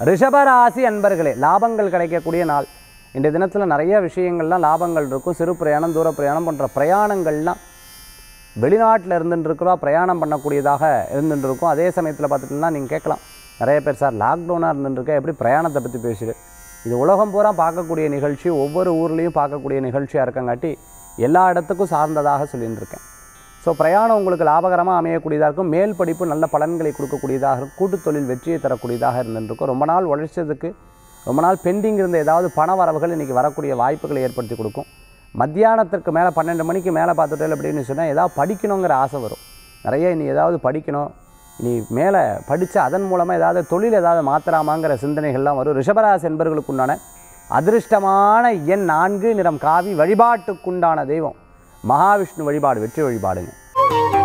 ரிஷபராசி அன்பர்களே லாபங்கள் கிடைக்கக்கூடிய நாள் இன்றைய தினத்தில் நிறைய விஷயங்கள்லாம் லாபங்கள் இருக்கும் சிறு பிரயாணம் தூர பிரயாணம் போன்ற பிரயாணங்கள்லாம் வெளிநாட்டில் இருந்துட்டு இருக்கிறவா பிரயாணம் பண்ணக்கூடியதாக இருந்துட்டு இருக்கும் அதே சமயத்தில் பார்த்துட்டிங்கன்னா நீங்கள் கேட்கலாம் நிறைய பேர் சார் லாக்டவுனாக இருந்துட்டுருக்க எப்படி பிரயாணத்தை பற்றி பேசுது இது உலகம் பூரா பார்க்கக்கூடிய நிகழ்ச்சி ஒவ்வொரு ஊர்லேயும் பார்க்கக்கூடிய நிகழ்ச்சியாக இருக்கங்காட்டி எல்லா இடத்துக்கும் சார்ந்ததாக சொல்லிட்டு இருக்கேன் ஸோ பிரயாணம் உங்களுக்கு லாபகரமாக அமையக்கூடியதாக இருக்கும் மேல் படிப்பு நல்ல பலன்களை கொடுக்கக்கூடியதாக இருக்கும் கூட்டுத் தொழில் வெற்றியை தரக்கூடியதாக இருந்துருக்கும் ரொம்ப நாள் உழைச்சதுக்கு ரொம்ப நாள் பெண்டிங் இருந்த ஏதாவது பண வரவுகள் இன்றைக்கி வரக்கூடிய வாய்ப்புகளை ஏற்படுத்தி கொடுக்கும் மத்தியானத்திற்கு மேலே பன்னெண்டு மணிக்கு மேலே பார்த்துட்டு அப்படின்னு சொன்னால் ஏதாவது படிக்கணுங்கிற ஆசை வரும் நிறைய இனி ஏதாவது படிக்கணும் இனி மேலே படித்து அதன் மூலமாக ஏதாவது தொழில் ஏதாவது மாற்றலாமாங்கிற சிந்தனைகள்லாம் வரும் ரிஷபராசி என்பர்களுக்கு உண்டான அதிர்ஷ்டமான எண் நான்கு நிறம் காவி வழிபாட்டுக்குண்டான தெய்வம் மகாவிஷ்ணு வழிபாடு வெற்றி வழிபாடுங்க